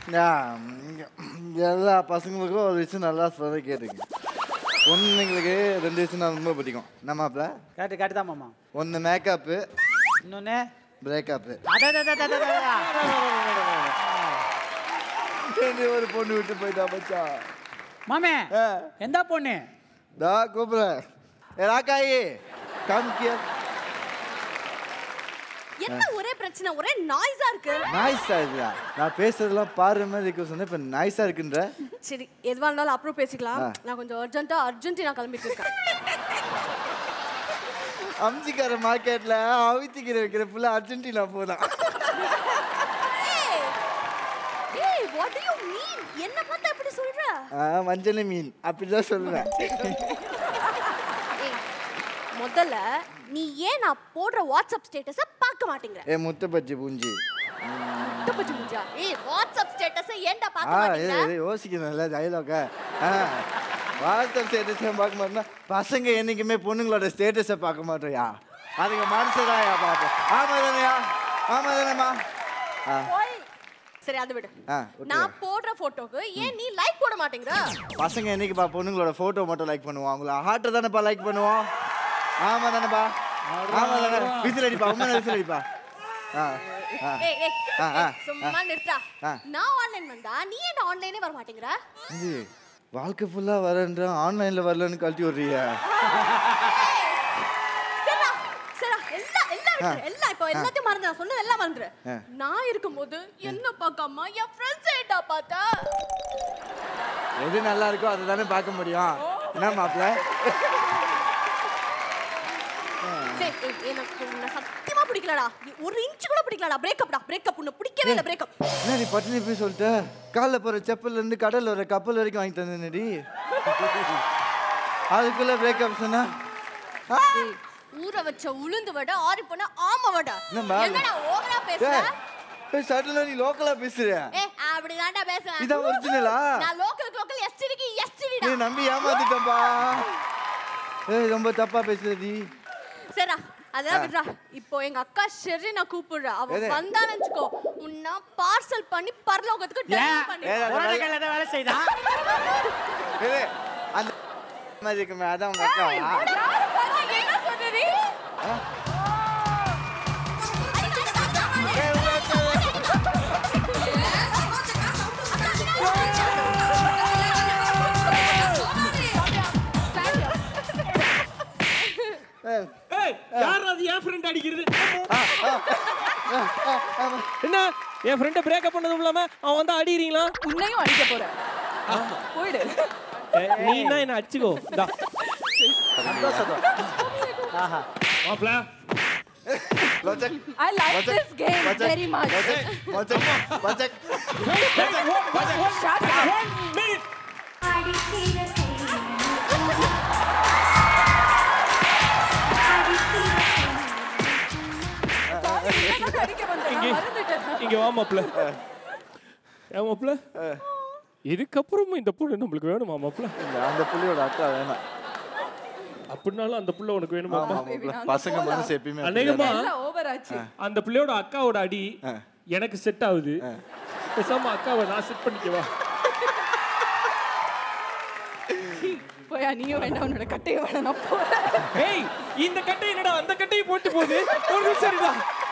ஆ, இங்க எல்லா பசங்களுக்கும் ஒரு விஷயம் நல்லா சொல்ல கேட்டுங்க பொண்ணுங்களுக்கு ரெண்டு விஷயம் நான் ரொம்ப பிடிக்கும் நம்மப்பல கேட்டு கேட்டு தான் மாமா ஒன்று மேக்கப்பு இன்னொன்னு பிரேக்கப்பு அட, அட, அட, அட, அட, அட. ஒரு பொண்ணு விட்டு போயிட்டா மச்சான் மாமே ஆ. எந்த பொண்ணு டா கூப்பிடுறேன் ஏ ராக்காயி காமிக்கிய என்ன ஒரே பிரச்சனை ஒரே நாய்ஸா இருக்கு நாய்ஸா இருக்குதா நான் பேசுறதெல்லாம் பாரு மாதிரி இருக்க சொன்னேன் இப்போ நாய்ஸா இருக்குன்ற சரி எதுவா இருந்தாலும் அப்புறம் பேசிக்கலாம் ஆ. நான் கொஞ்சம் அர்ஜென்ட்டா அர்ஜென்டினா கிளம்பிட்டு இருக்கேன் அம்சிக்கார மார்க்கெட்ல அவித்திக்கிற வைக்கிற புள்ள அர்ஜென்டினா போதான் ஏய், ஏய் வாட் டு யூ மீன் என்ன பார்த்தா இப்படி சொல்ற ஆ, மஞ்சள் மீன் அப்படிதான் சொல்லுவேன் ஏய் முதல்ல நீ ஏன் நான் போடுற வாட்ஸ்அப் ஸ்டேட்டஸ பார்க்க மாட்டேங்கிற ஏ முட்டை பச்சி பூஞ்சி பச்சு முஞ்சா ஏய் வாட்ஸ்அப் ஸ்டேட்டஸ ஏன்டா ஆ பார்க்க இது மாட்டேங்கிற இது யோசிக்கணும்ல டைலாக ஆ வாட்ஸ்அப் ஸ்டேட்டஸை பார்க்க மாட்டோம்னா பசங்க என்னைக்குமே பொண்ணுங்களோட ஸ்டேட்டஸை பார்க்க மாட்டோம்யா அதுக்கு மனசுதாயா பார்ப்போம் ஆமா தானேயா ஆமா தானேம்மா ஆ போய் சரி அதை விடு ஆ, விட்டுரு. நான் போடுற போட்டோக்கு ஏன் நீ லைக் போட மாட்டேங்கிற பசங்க என்னைக்குப்பா பொண்ணுங்களோட ஃபோட்டோ மட்டும் லைக் பண்ணுவோம் அவங்கள ஹார்ட்டை தானேப்பா லைக் பண்ணுவோம் ஆமா தானேப்பா ஆமா தானே விசில் அடிப்பா உண்மை விசில் அடிப்பா ஆ ஆ ஏய் ஏய் ஆ, ஆ, ஏய், சும்மா நிறுத்தா ஆ. நான் ஆன்லைன் வந்தா நீ என்ன ஆன்லைனே வர மாட்டேங்கிற இது வாழ்க்கை ஃபுல்லாக வரேன்ற ஆன்லைனில் வரலன்னு கழட்டி விட்றியா சரிடா சரிடா எல்லாம் எல்லாம் விட்டுரு. எல்லாம் இப்போ எல்லாத்தையும் மறந்து நான் சொன்னது எல்லாம் மறந்துரு ஆ. நான் இருக்கும்போது என்ன பார்க்காம என் ஃப்ரெண்ட்ஸ் ஏட்டா பார்த்தா எது நல்லா இருக்கோ அதை தானே பார்க்க முடியும் என்ன மாப்பிள்ள சரி ஏய், எனக்கு உன்னை சத்தியமா பிடிக்கலடா நீ ஒரு இன்ச் கூட பிடிக்கலடா பிரேக்கப்டா பிரேக்கப் உன்னை பிடிக்கவே இல்லை பிரேக்கப் என்ன நீ பட்டினி போய் சொல்லிட்ட காலைல போகிற செப்பல்ல இருந்து கடல்ல வர கப்பல் வரைக்கும் வாங்கி தந்தேனடி அதுக்குள்ள பிரேக்கப் சொன்னா ஊற வச்ச உளுந்து வடை ஆறி போன ஆம வடை என்னம்மா? என்னடா ஓவரா பேசுற சடனாக நீ லோக்கலாக பேசுறிய ஏ அப்படிதான்டா பேசுறேன் இதான் ஒரிஜினலா நான் லோக்கல் லோக்கல் எஸ்டிடிக்கு நீ எஸ்டிடிடா நம்பி ஏமாத்திட்டப்பா ஏய் ரொம்ப தப்பா பேசுறடி சரிடா அதெல்லாம் விடுறா இப்போ எங்க அக்கா ஷெரி நான் கூப்பிடுறா அவ எது? வந்தான்னு வச்சுக்கோ உன்னை பார்சல் பண்ணி பரலோகத்துக்கு டெலிவரி ஏன்? பண்ணி ஏய், உடனே கையில ஏதாவது வேலை செய்தா ஏய், அந்த மாதிரி இருக்குமே அதான் உங்க அக்காவா என்ன சொல்றது ஏய், ஏய் யார் அது என் ஃப்ரெண்ட் அடிக்கிறது என்ன என் ஃப்ரெண்டை பிரேக்கப் பண்ணதும் இல்லாம அவன் வந்து அடிக்கிறீங்களா உன்னையும் அடிக்க போறேன் போயிடு நீ தான் என்ன அடிச்சுக்கோ இந்தா. ஆஹா மாப்ள லோச்சக், ஐ லைக் லோச்சக், திஸ் கேம் லோச்சக், வெரி மச் லோச்சக், லோச்சக், லோச்சக். Shut up One minute. அடிக்க வந்தேன் இங்கே. நான் மறந்துட்டேன் இங்க வா மாப்ள ஏன் மாப்ள இதுக்கப்புறமும் இந்த பொண்ணு நம்மளுக்கு வேணுமா மாப்ள இல்ல, அந்த புள்ளியோட அக்கா வேணாம் அப்படின்னாலும் அந்த புள்ள உனக்கு வேணுமா ஆமா, மாப்பிள்ள. பசங்க மனசு எப்பயுமே அநேகமா எல்லாம் ஓவர் ஆச்சு அந்த பிள்ளையோட அக்காவோட அடி எனக்கு செட் ஆகுது பேசாம அக்காவை நான் செட் பண்ணிக்கவா போயா நீயும் வேண்டாம் உன்னோட கட்டையை வேணாம் நான் போறேன் ஏய் இந்த கட்டை என்னடா அந்த கட்டையை போட்டு போகுது ஒரு நிமிஷம் இருடா.